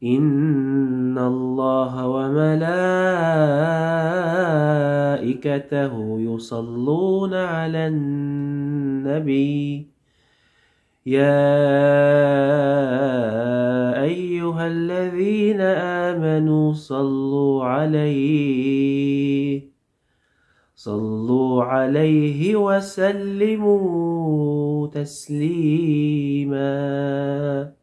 إن الله وملائكته يصلون على النبي يا أيها الذين آمنوا صلوا عليه صلوا عليه وسلموا تسليما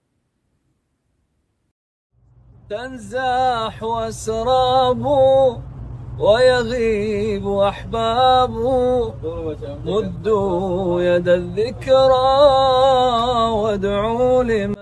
تنزاح واسراب ويغيب احباب مدوا يد الذكرى وادعوا لمن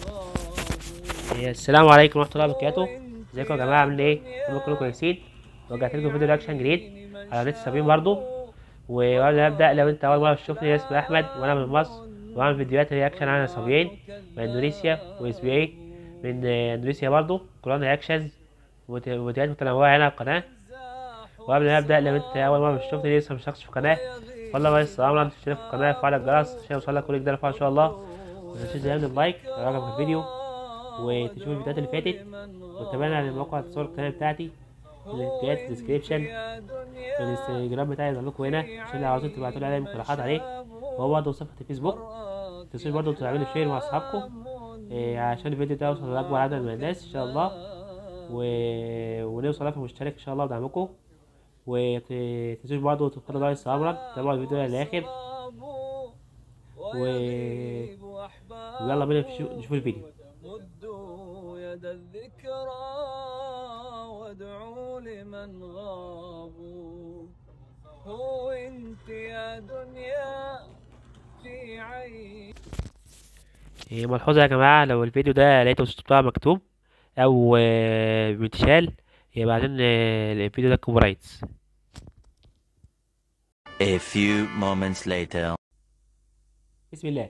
السلام عليكم ورحمه الله وبركاته ازيكم يا جماعه عاملين ايه كلكم كلكم كويسين ورجعت لكم فيديو رياكشن جديد على نت سابين برضو وقبل ما ابدا لو انت اول مره تشوفني اسمي احمد وانا من مصر وبعمل فيديوهات رياكشن عن الصبيين من اندونيسيا واس بي اي من اندونيسيا برضو كلها رياكشنز وفيديوهات متنوعه هنا على القناه وقبل ما ابدا لو انت اول مره تشوفني لسه مشتركتش في القناه والله ما لسه امر تشترك في القناه وفعل الجرس عشان يوصلك كل جديد ان شاء الله ومتنساش تعمل اللايك ورقم في الفيديو وتشوف الفيديوهات اللي فاتت وتابعنا على موقع التصور القناه بتاعتي اللينكات في الديسكريبشن الانستجرام بتاعي اللي لكم هنا عشان لو عاوزين تبعتوا لي عليه مقترحات عليه وهو برضه صفحة الفيسبوك متنسوش برضه تعملوا شير مع اصحابكم إيه عشان الفيديو ده يوصل لاكبر عدد من الناس ان شاء الله و... ونوصل رقم مشترك ان شاء الله بدعمكم ومتنسوش برضه تفضلوا لايك امرك تابعوا الفيديو للاخر و... ويلا بينا نشوف الفيديو مدوا يد الذكرى وادعوا لمن غابوا هو انت يا دنيا في عين إيه ملحوظة يا جماعة لو الفيديو ده لقيته الصوت بتاعه مكتوب أو آه، متشال يبقى عشان آه، الفيديو ده كوبي رايتس A few moments later. بسم الله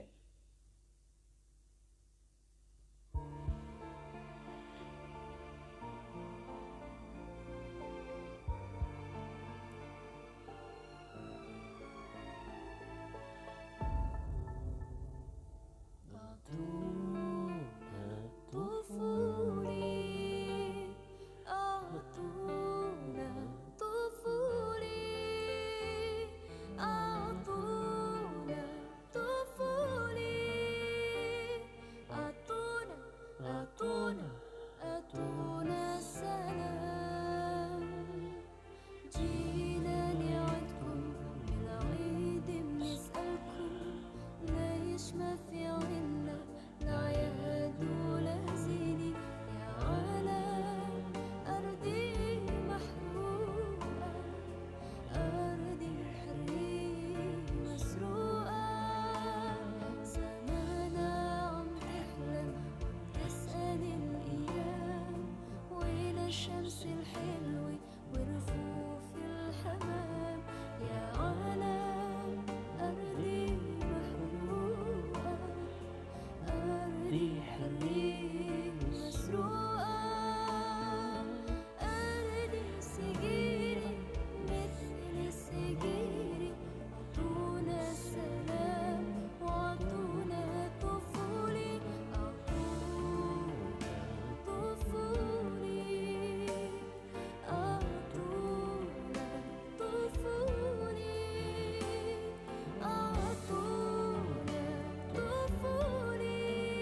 طفولي أعطونا طفولي أعطونا طفولي أعطونا أعطونا أعطونا السلام جينا نعدكم بالعيد بنسألكم ليش ما في عنا العياد ولا زيني يا عالم أرضي محروقة أرضي الحرية مسروقة زمانها عم تحلم وبتسأل الأيام وين الشمس الحلوة ورفوف الحمام يا عالم أرضي محروقة أرضي حرية مسروقة أرضي سجيري مثل سجيري أعطونا السلام وأعطونا طفولي أعطونا طفولي أعطونا طفولي أعطونا طفولي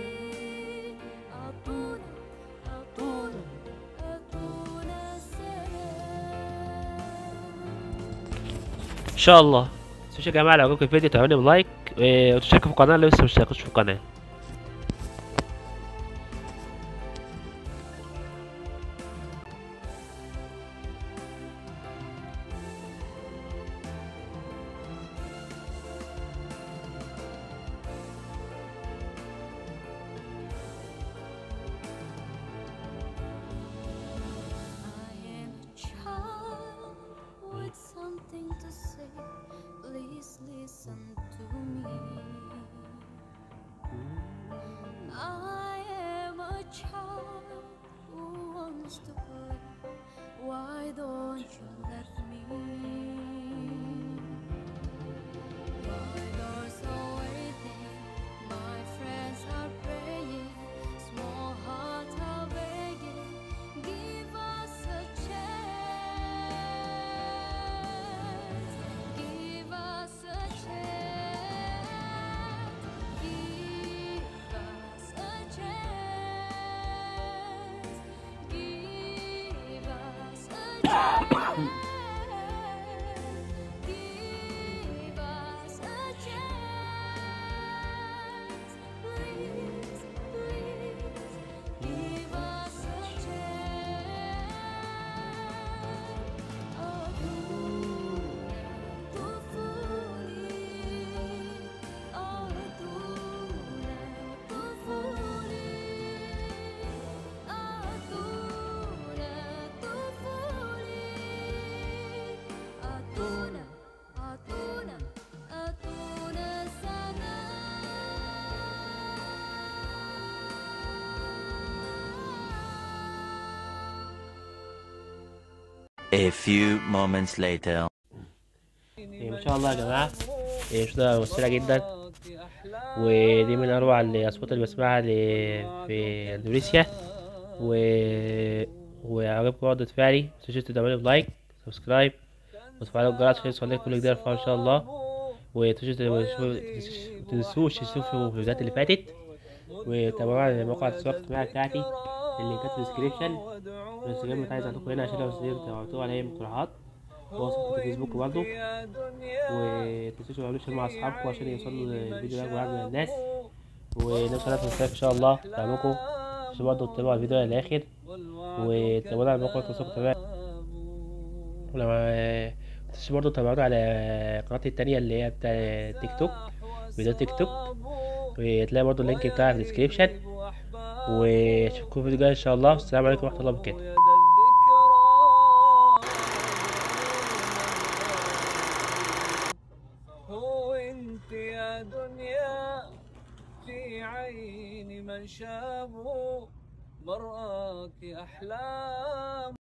أعطونا أعطونا أعطونا السلام ان شاء الله متنسوش يا جماعة لو عجبكم الفيديو تعملوا لايك آه، وتشتركوا في القناة لو لسه مشتركوش في القناة I am a child with something to say. Please listen to me. I am a child who wants to play. Why don't you let me? My doors are waiting, my friends are praying, small hearts are begging. A few moments later. إيه، ما شاء الله يا جماعة إيه، شدة ممثلة جدا ودي من أروع الأصوات اللي بسمعها ل- في إندونيسيا و وعجبكم ردة فعلي متنسوش تدعموني بلايك سبسكرايب وتفعلوا الجرس عشان يوصلك كل جديد إن شاء الله ومتنسوش متنسوش تشوفوا الفيديوهات اللي فاتت وتابعوا على مواقع التواصل الاجتماعي بتاعتي اللينكات في الديسكريبشن الانستجرام بتاعي عندكم هنا عشان لو تابعتوه عليه مقترحات وصفحة الفيسبوك برضه ومتنسوش تعملوا شير مع أصحابكم عشان يوصلوا الفيديو لأكبر عدد من الناس ونوصل لنا إن شاء الله دعمكم عشان برضه تتابعوا الفيديو للآخر وتابعونا على مواقع التواصل الاجتماعي ولما متنسوش برضه تابعونا على قناتي التانية اللي هي بتاع تيك توك فيديو تيك توك وتلاقي برضه اللينك بتاعها في الديسكريبشن واشوفكم في الفيديو الجاي ان شاء الله والسلام عليكم ورحمه الله وبركاته يد الذكرى هو انت يا دنيا في عين من شافه مرآك أحلام